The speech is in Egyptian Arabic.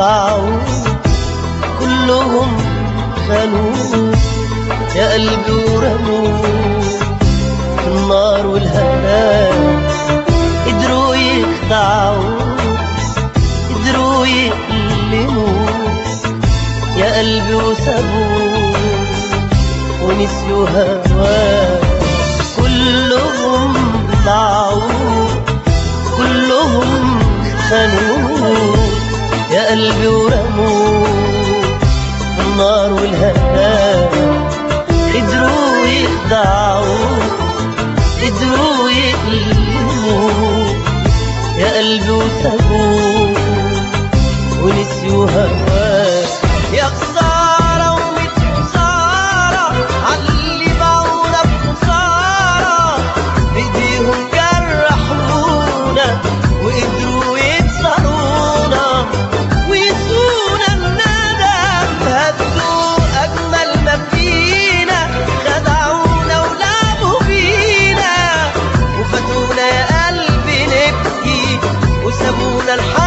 باعوه كلهم خانوه يا قلبي ورموه في النار والهلاك قدروا يخدعوه قدروا يألموه يا قلبي وسابوه ونسيوا هواه كلهم باعوه كلهم خانوه يا قلبي ورموه في النار والهلاك قدروا يخدعوه قدروا يألموه يا قلبي وسابوه ونسيوا هواه يا خسارة وميت خسارة عاللي باعونا بخسارة بإيديهم جرحونا وقدروا يكسرونا ويسونا الندم هدوا أجمل ما فينا خدعونا ولعبوا بينا وفاتونا يا قلبي نبكي وسابونا الحق